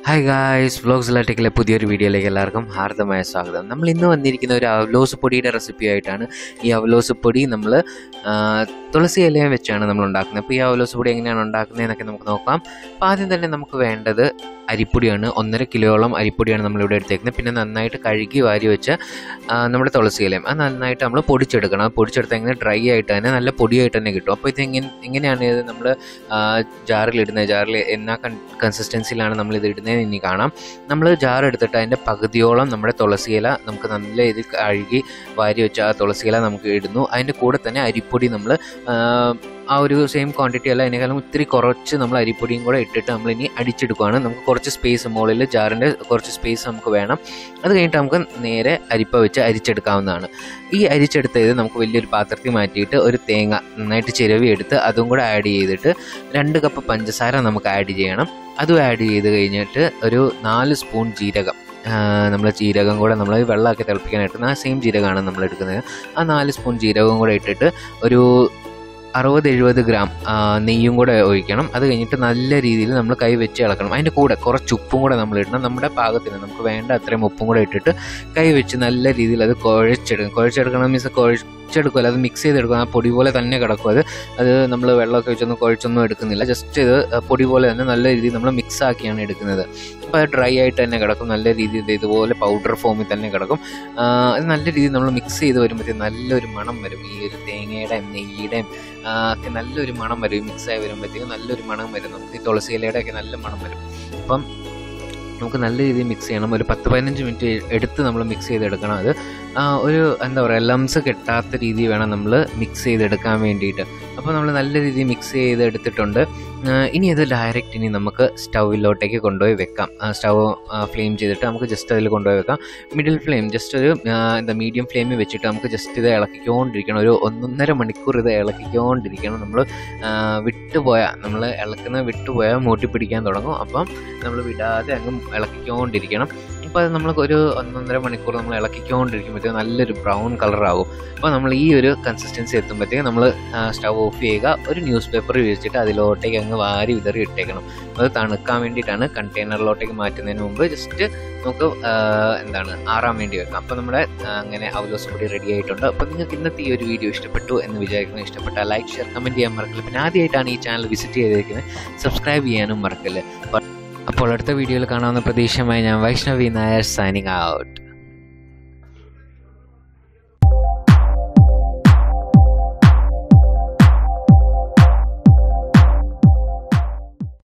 hi guys vlogs ലാറ്റിക്കിലെ പുതിയൊരു വീഡിയോയിലേക്ക് എല്ലാവർക്കും ഹാർദമായ സ്വാഗതം നമ്മൾ ഇന്ന് വന്നിരിക്കുന്ന ഒരു അവലോസ് പൊടിയുടെ റെസിപ്പി ആയിട്ടാണ് ഈ അവലോസ് പൊടി നമ്മൾ തുളസി ഇലയും വെച്ചാണ് നമ്മൾ ഉണ്ടാക്കുന്നത് അപ്പോൾ ഈ അവലോസ് പൊടി എങ്ങനെയാണ് ഉണ്ടാക്കുന്നത് എന്നൊക്കെ നമുക്ക് നോക്കാം അപ്പോൾ ആദ്യം തന്നെ നമുക്ക് വേണ്ടത് അരിപ്പൊടിയാണ് ഒന്നര കിലോയോളം അരിപ്പൊടിയാണ് നമ്മളിവിടെ എടുത്തേക്കുന്നത് പിന്നെ നന്നായിട്ട് കഴുകി വാരി വെച്ച ആ, നമ്മുടെ തുളസി ഇലയും അത് നന്നായിട്ട് നമ്മൾ പൊടിച്ചെടുക്കണം അത് പൊടിച്ചെടുത്ത് എങ്ങനെ ഡ്രൈ ആയിട്ട് തന്നെ നല്ല പൊടിയായിട്ട് തന്നെ കിട്ടും അപ്പോൾ ഇത് എങ്ങനെ എങ്ങനെയാണ് ഇത് നമ്മൾ ജാറിൽ ഇടുന്നത് ജാറിൽ എന്നാ കൺ കൺസിസ്റ്റൻസിയിലാണ് നമ്മൾ ഇത് ഇടുന്നത് ഇനി കാണാം നമ്മൾ ജാർ എടുത്തിട്ട് അതിൻ്റെ പകുതിയോളം നമ്മുടെ തുളസി ഇല നമുക്ക് നല്ല രീതിയിൽ കഴുകി വാരി വെച്ച ആ തുളസി ഇല നമുക്ക് ഇടുന്നു അതിൻ്റെ കൂടെ തന്നെ അരിപ്പൊടി നമ്മൾ ആ ഒരു സെയിം ക്വാണ്ടിറ്റി അല്ല അതിനേക്കാളും ഇത്തിരി കുറച്ച് നമ്മൾ അരിപ്പൊടിയും കൂടെ ഇട്ടിട്ട് നമ്മൾ ഇനി അടിച്ചെടുക്കുകയാണ് നമുക്ക് കുറച്ച് സ്പേസ് മുകളിൽ ജാറിൻ്റെ കുറച്ച് സ്പേസ് നമുക്ക് വേണം അത് കഴിഞ്ഞിട്ട് നമുക്ക് നേരെ അരിപ്പ വെച്ച് അരിച്ചെടുക്കാവുന്നതാണ് ഈ അരിച്ചെടുത്ത ഇത് നമുക്ക് വലിയൊരു പാത്രത്തിൽ മാറ്റിയിട്ട് ഒരു തേങ്ങ നന്നായിട്ട് ചിരവി എടുത്ത് അതും കൂടെ ആഡ് ചെയ്തിട്ട് രണ്ട് കപ്പ് പഞ്ചസാര നമുക്ക് ആഡ് ചെയ്യണം അതും ആഡ് ചെയ്ത് കഴിഞ്ഞിട്ട് ഒരു നാല് സ്പൂൺ ജീരകം നമ്മൾ ജീരകം കൂടെ നമ്മൾ വെള്ളമൊക്കെ തിളപ്പിക്കാനായിട്ട് ആ സെയിം ജീരകമാണ് നമ്മൾ എടുക്കുന്നത് ആ നാല് സ്പൂൺ ജീരകവും കൂടെ ഇട്ടിട്ട് ഒരു അറുപത് എഴുപത് ഗ്രാം ആ, നെയ്യും കൂടെ ഒഴിക്കണം അത് കഴിഞ്ഞിട്ട് നല്ല രീതിയിൽ നമ്മൾ കൈ വെച്ച് ഇളക്കണം അതിൻ്റെ കൂടെ കുറച്ച് ഉപ്പും കൂടെ നമ്മൾ ഇടണം നമ്മുടെ പാകത്തിന് നമുക്ക് വേണ്ട അത്രയും ഉപ്പും കൂടെ ഇട്ടിട്ട് കൈ വെച്ച് നല്ല രീതിയിൽ അത് കുഴച്ചെടുക്കും കുഴച്ചെടുക്കണം മീൻസ് കുഴച്ചെടുക്കുമല്ലോ അത് മിക്സ് ചെയ്തെടുക്കും ആ പൊടി പോലെ തന്നെ കിടക്കും അത് അത് നമ്മൾ വെള്ളമൊക്കെ വെച്ചൊന്നും കുഴച്ചൊന്നും എടുക്കുന്നില്ല ജസ്റ്റ് ഇത് പൊടി പോലെ തന്നെ നല്ല രീതിയിൽ നമ്മൾ മിക്സ് ആക്കിയാണ് എടുക്കുന്നത് അപ്പോൾ അത് ഡ്രൈ ആയിട്ട് തന്നെ കിടക്കും നല്ല രീതിയിൽ ഇത് ഇതുപോലെ പൗഡർ ഫോമിൽ തന്നെ കിടക്കും ആ, അത് നല്ല രീതിയിൽ നമ്മൾ മിക്സ് ചെയ്ത് വരുമ്പോഴത്തേക്കും നല്ലൊരു മണം വരും ഈ ഒരു തേങ്ങയുടെയും നെയ്യുടെയും ആ, ഒക്കെ നല്ലൊരു മണം വരും മിക്സ് ആയി വരുമ്പോഴത്തേക്കും നല്ലൊരു മണം വരും നമുക്ക് ഈ തുളസി ഇലയുടെ ഒക്കെ നല്ല മണം വരും അപ്പം നമുക്ക് നല്ല രീതിയിൽ മിക്സ് ചെയ്യണം ഒരു പത്ത് പതിനഞ്ച് മിനിറ്റ് എടുത്ത് നമ്മൾ മിക്സ് ചെയ്തെടുക്കണം അത് ആ, ഒരു എന്താ പറയുക ലംസ് കെട്ടാത്ത രീതിയിൽ വേണം നമ്മൾ മിക്സ് ചെയ്തെടുക്കാൻ വേണ്ടിയിട്ട് അപ്പോൾ നമ്മൾ നല്ല രീതിയിൽ മിക്സ് ചെയ്ത് എടുത്തിട്ടുണ്ട് ആ, ഇനി അത് ഡയറക്റ്റ് ഇനി നമുക്ക് സ്റ്റൗവിലോട്ടേക്ക് കൊണ്ടുപോയി വെക്കാം സ്റ്റൗ ഫ്ലെയിം ചെയ്തിട്ട് നമുക്ക് ജസ്റ്റ് അതിൽ കൊണ്ടുപോയി വെക്കാം മിഡിൽ ഫ്ലെയിം ജസ്റ്റ് ഒരു ആ, എന്താ മീഡിയം ഫ്ലെയിമിൽ വെച്ചിട്ട് നമുക്ക് ജസ്റ്റ് ഇത് ഇളക്കിക്കൊണ്ടിരിക്കണം ഒരു ഒന്നൊന്നര മണിക്കൂർ ഇത് ഇളക്കിക്കൊണ്ടിരിക്കണം നമ്മൾ വിട്ടുപോയാൽ നമ്മൾ ഇളക്കുന്ന വിട്ടുപോയാൽ മൂട്ടി പിടിക്കാൻ തുടങ്ങും അപ്പം നമ്മൾ വിടാതെ അങ്ങ് ഇളക്കിക്കൊണ്ടിരിക്കണം അപ്പോൾ അത് നമുക്ക് ഒരു ഒന്നൊന്നര മണിക്കൂർ നമ്മൾ ഇളക്കിക്കൊണ്ടിരിക്കുമ്പോഴത്തേക്കും നല്ലൊരു ബ്രൗൺ കളറാകും അപ്പോൾ നമ്മൾ ഈ ഒരു കൺസിസ്റ്റൻസി എത്തുമ്പോഴത്തേക്കും നമ്മൾ സ്റ്റൗ ഓഫ് ചെയ്യുക ഒരു ന്യൂസ് പേപ്പർ വിരിച്ചിട്ട് അതിലോട്ടേക്ക് അങ്ങ് വാരി വിതറി ഇട്ടേക്കണം അത് തണുക്കാൻ വേണ്ടിയിട്ടാണ് കണ്ടെയ്നറിലോട്ടേക്ക് മാറ്റുന്നതിന് മുമ്പ് ജസ്റ്റ് നമുക്ക് ആ, എന്താണ് ആറാൻ വേണ്ടി വെക്കാം അപ്പോൾ നമ്മുടെ ആ, അങ്ങനെ അവലോസ് പൊടി റെഡി ആയിട്ടുണ്ട് അപ്പോൾ നിങ്ങൾക്ക് ഇന്നത്തെ ഈ ഒരു വീഡിയോ ഇഷ്ടപ്പെട്ടു എന്ന് വിചാരിക്കുന്നു ഇഷ്ടപ്പെട്ടാൽ ലൈക്ക് ഷെയർ കമൻറ്റ് ചെയ്യാൻ മറക്കില്ല പിന്നെ ആദ്യമായിട്ടാണ് ഈ ചാനൽ വിസിറ്റ് ചെയ്തിരിക്കുന്നത് സബ്സ്ക്രൈബ് ചെയ്യാനും മറക്കില്ല അപ്പോൾ അടുത്ത വീഡിയോയിൽ കാണാവുന്ന പ്രതീക്ഷയുമായി ഞാൻ വൈഷ്ണവി നായർ സൈനിങ് ഔട്ട്